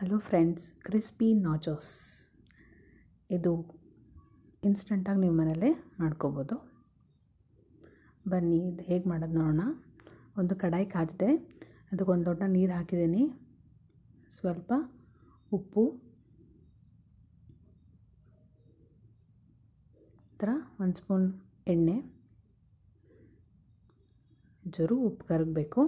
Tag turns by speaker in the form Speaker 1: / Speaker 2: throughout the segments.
Speaker 1: hello friends crispy ನಾಚೋಸ್ ಇದು ಇನ್ಸ್ಟಂಟಾಗಿ ನೀವು ಮನೇಲೇ ಮಾಡ್ಕೋಬೋದು ಬನ್ನಿ ಇದು ಹೇಗೆ ಮಾಡೋದು ನೋಡೋಣ ಒಂದು ಕಡಾಯಿ ಕಾದಿದೆ ಅದಕ್ಕೊಂದು ದೊಡ್ಡ ನೀರು ಹಾಕಿದ್ದೀನಿ ಸ್ವಲ್ಪ ಉಪ್ಪು ಥರ ಒಂದು ಸ್ಪೂನ್ ಎಣ್ಣೆ ಒಂಚೂರು ಉಪ್ಪು ಕರಗಬೇಕು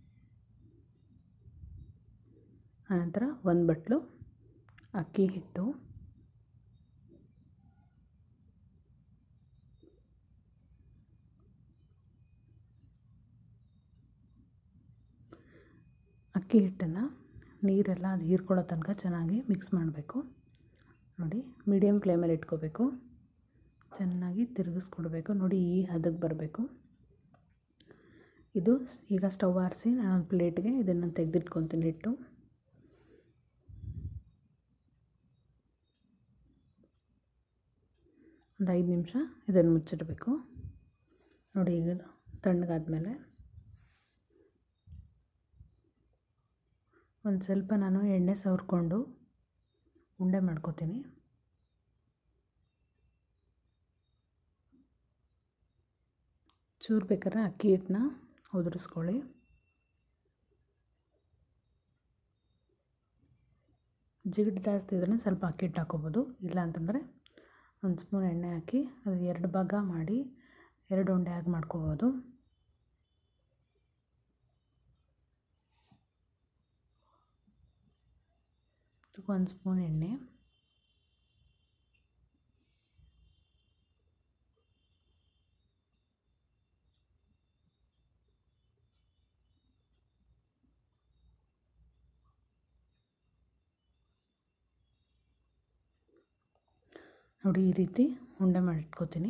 Speaker 1: ಆನಂತರ ಒಂದು ಬಟ್ಲು ಅಕ್ಕಿ ಹಿಟ್ಟು ಅಕ್ಕಿ ಹಿಟ್ಟನ್ನು ನೀರೆಲ್ಲ ಅದು ಹೀರ್ಕೊಳ್ಳೋ ತನಕ ಚೆನ್ನಾಗಿ ಮಿಕ್ಸ್ ಮಾಡಬೇಕು ನೋಡಿ ಮೀಡಿಯಮ್ ಫ್ಲೇಮಲ್ಲಿ ಇಟ್ಕೋಬೇಕು ಚೆನ್ನಾಗಿ ತಿರುಗಿಸ್ಕೊಡ್ಬೇಕು ನೋಡಿ ಈ ಹದಕ್ಕೆ ಬರಬೇಕು ಇದು ಈಗ ಸ್ಟವ್ ಆರಿಸಿ ನಾನು ಪ್ಲೇಟ್ಗೆ ಇದನ್ನು ತೆಗೆದಿಟ್ಕೊತೀನಿ ಹಿಟ್ಟು ಒಂದು ಐದು ನಿಮಿಷ ಇದನ್ನು ಮುಚ್ಚಿಡಬೇಕು ನೋಡಿ ಈಗ ತಣ್ಣಗಾದ್ಮೇಲೆ ಒಂದು ಸ್ವಲ್ಪ ನಾನು ಎಣ್ಣೆ ಸವರ್ಕೊಂಡು ಉಂಡೆ ಮಾಡ್ಕೋತೀನಿ ಚೂರು ಬೇಕಾದ್ರೆ ಅಕ್ಕಿ ಹಿಟ್ಟನ್ನ ಉದುರಿಸ್ಕೊಳ್ಳಿ ಜಿಗಿಟ್ ಜಾಸ್ತಿ ಇದ್ರೆ ಸ್ವಲ್ಪ ಅಕ್ಕಿ ಹಿಟ್ಟು ಹಾಕೋಬೋದು ಇಲ್ಲ ಅಂತಂದರೆ ಒಂದು ಸ್ಪೂನ್ ಎಣ್ಣೆ ಹಾಕಿ ಅದು ಎರಡು ಭಾಗ ಮಾಡಿ ಎರಡು ಉಂಡೆ ಆಗಿ ಮಾಡ್ಕೋಬೋದು ಒಂದು ಸ್ಪೂನ್ ಎಣ್ಣೆ ನೋಡಿ ಈ ರೀತಿ ಉಂಡೆ ಮಾಡಿಟ್ಕೋತೀನಿ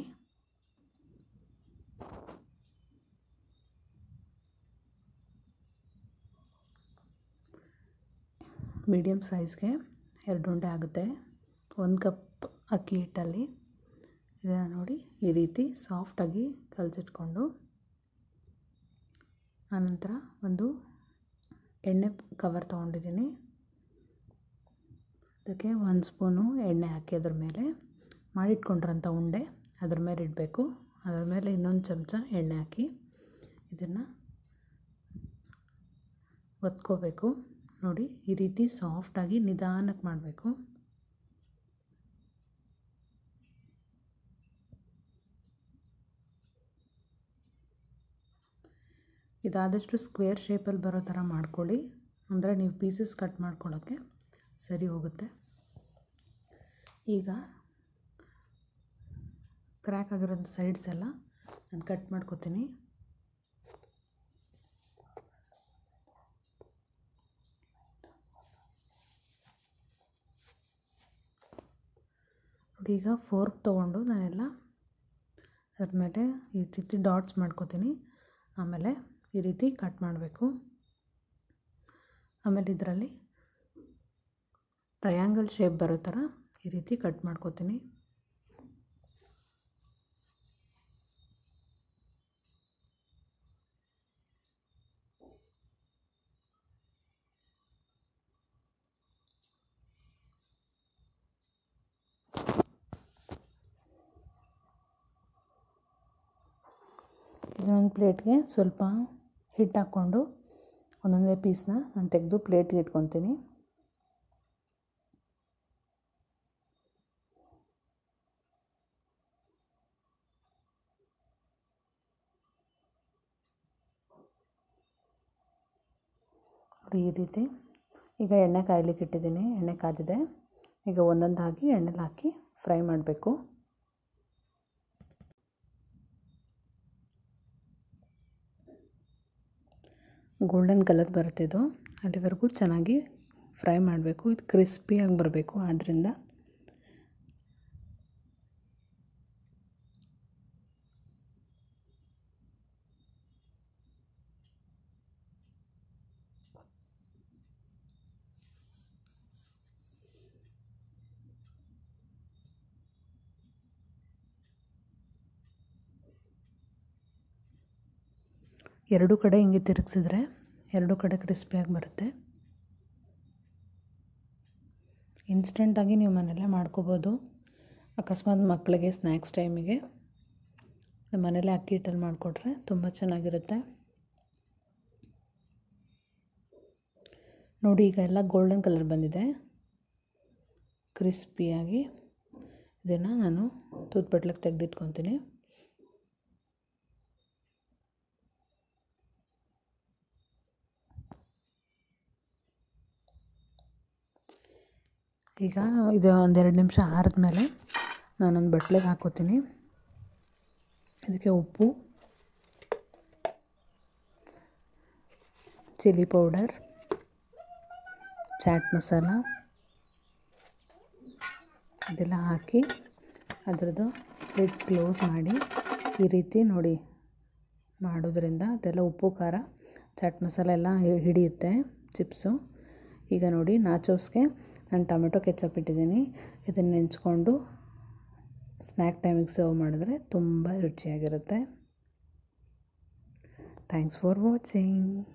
Speaker 1: ಮೀಡಿಯಮ್ ಸೈಜ್ಗೆ ಎರಡು ಉಂಡೆ ಆಗುತ್ತೆ ಒಂದು ಕಪ್ ಅಕ್ಕಿ ಹಿಟ್ಟಲ್ಲಿ ಇದನ್ನು ನೋಡಿ ಈ ರೀತಿ ಸಾಫ್ಟಾಗಿ ಕಲಸಿಟ್ಕೊಂಡು ಆನಂತರ ಒಂದು ಎಣ್ಣೆ ಕವರ್ ತೊಗೊಂಡಿದ್ದೀನಿ ಅದಕ್ಕೆ ಒಂದು ಸ್ಪೂನು ಎಣ್ಣೆ ಹಾಕಿ ಅದ್ರ ಮೇಲೆ ಮಾಡಿಟ್ಕೊಂಡಿರೋಂಥ ಉಂಡೆ ಅದ್ರ ಮೇಲೆ ಇಡಬೇಕು ಅದ್ರ ಮೇಲೆ ಇನ್ನೊಂದು ಚಮಚ ಎಣ್ಣೆ ಹಾಕಿ ಇದನ್ನು ಒತ್ಕೋಬೇಕು ನೋಡಿ ಈ ರೀತಿ ಸಾಫ್ಟಾಗಿ ನಿಧಾನಕ್ಕೆ ಮಾಡಬೇಕು ಇದಾದಷ್ಟು ಸ್ಕ್ವೇರ್ ಶೇಪಲ್ಲಿ ಬರೋ ಥರ ಮಾಡ್ಕೊಳ್ಳಿ ಅಂದರೆ ನೀವು ಪೀಸಸ್ ಕಟ್ ಮಾಡ್ಕೊಳ್ಳೋಕ್ಕೆ ಸರಿ ಹೋಗುತ್ತೆ ಈಗ ಕ್ರ್ಯಾಕ್ ಆಗಿರೋಂಥ ಸೈಡ್ಸ್ ಎಲ್ಲ ನಾನು ಕಟ್ ಮಾಡ್ಕೊತೀನಿ ನೋಡಿ ಈಗ ಫೋರ್ಕ್ ತೊಗೊಂಡು ನಾನೆಲ್ಲ ಅದ್ರ ಮೇಲೆ ಈ ರೀತಿ ಡಾಟ್ಸ್ ಮಾಡ್ಕೊತೀನಿ ಆಮೇಲೆ ಈ ರೀತಿ ಕಟ್ ಮಾಡಬೇಕು ಆಮೇಲೆ ಇದರಲ್ಲಿ ಟ್ರಯಾಂಗಲ್ ಶೇಪ್ ಬರೋ ಥರ ಈ ರೀತಿ ಕಟ್ ಮಾಡ್ಕೊತೀನಿ ಇದೊಂದು ಪ್ಲೇಟ್ಗೆ ಸ್ವಲ್ಪ ಹಿಟ್ಟು ಹಾಕ್ಕೊಂಡು ಒಂದೊಂದೇ ಪೀಸ್ನ ನಾನು ತೆಗೆದು ಪ್ಲೇಟ್ಗೆ ಇಟ್ಕೊತೀನಿ ನೋಡಿ ಈ ರೀತಿ ಈಗ ಎಣ್ಣೆ ಕಾಯ್ಲಿಕ್ಕೆ ಇಟ್ಟಿದ್ದೀನಿ ಎಣ್ಣೆ ಕಾದಿದೆ ಈಗ ಒಂದೊಂದಾಗಿ ಎಣ್ಣೆಲಿ ಹಾಕಿ ಫ್ರೈ ಮಾಡಬೇಕು ಗೋಲ್ಡನ್ ಕಲರ್ ಬರುತ್ತಿದ್ದು ಅಲ್ಲಿವರೆಗೂ ಚೆನ್ನಾಗಿ ಫ್ರೈ ಮಾಡಬೇಕು ಇದು ಕ್ರಿಸ್ಪಿಯಾಗಿ ಬರಬೇಕು ಆದ್ದರಿಂದ ಎರಡು ಕಡೆ ಹಿಂಗೆ ತಿರುಗಿಸಿದ್ರೆ ಎರಡು ಕಡೆ ಕ್ರಿಸ್ಪಿಯಾಗಿ ಬರುತ್ತೆ ಇನ್ಸ್ಟೆಂಟಾಗಿ ನೀವು ಮನೆಯಲ್ಲೇ ಮಾಡ್ಕೋಬೋದು ಅಕಸ್ಮಾತ್ ಮಕ್ಕಳಿಗೆ ಸ್ನ್ಯಾಕ್ಸ್ ಟೈಮಿಗೆ ಮನೇಲೆ ಅಕ್ಕಿ ಹಿಟ್ಟಲ್ಲಿ ಮಾಡಿಕೊಟ್ರೆ ತುಂಬ ಚೆನ್ನಾಗಿರುತ್ತೆ ನೋಡಿ ಈಗ ಎಲ್ಲ ಗೋಲ್ಡನ್ ಕಲರ್ ಬಂದಿದೆ ಕ್ರಿಸ್ಪಿಯಾಗಿ ಇದನ್ನು ನಾನು ತೂತ್ಪಟ್ಲಕ್ಕೆ ತೆಗೆದಿಟ್ಕೊತೀನಿ ಈಗ ಇದು ಒಂದೆರಡು ನಿಮಿಷ ಆರಿದ್ಮೇಲೆ ನಾನೊಂದು ಬಟ್ಲಿಗೆ ಹಾಕೋತೀನಿ ಇದಕ್ಕೆ ಉಪ್ಪು ಚಿಲ್ಲಿ ಪೌಡರ್ ಚಾಟ್ ಮಸಾಲ ಇದೆಲ್ಲ ಹಾಕಿ ಅದರದ್ದು ಲಿಡ್ ಕ್ಲೋಸ್ ಮಾಡಿ ಈ ರೀತಿ ನೋಡಿ ಮಾಡೋದ್ರಿಂದ ಅದೆಲ್ಲ ಉಪ್ಪು ಖಾರ ಚಾಟ್ ಮಸಾಲ ಎಲ್ಲ ಹಿಡಿಯುತ್ತೆ ಚಿಪ್ಸು ಈಗ ನೋಡಿ ನಾಚೋಸ್ಗೆ ನಾನು ಟೊಮೆಟೊ ಕೆಚಪ್ ಇಟ್ಟಿದ್ದೀನಿ ಇದನ್ನು ನೆಂಚ್ಕೊಂಡು ಸ್ನ್ಯಾಕ್ ಟೈಮಿಗೆ ಸರ್ವ್ ಮಾಡಿದ್ರೆ ತುಂಬ ರುಚಿಯಾಗಿರುತ್ತೆ ಥ್ಯಾಂಕ್ಸ್ ಫಾರ್ ವಾಚಿಂಗ್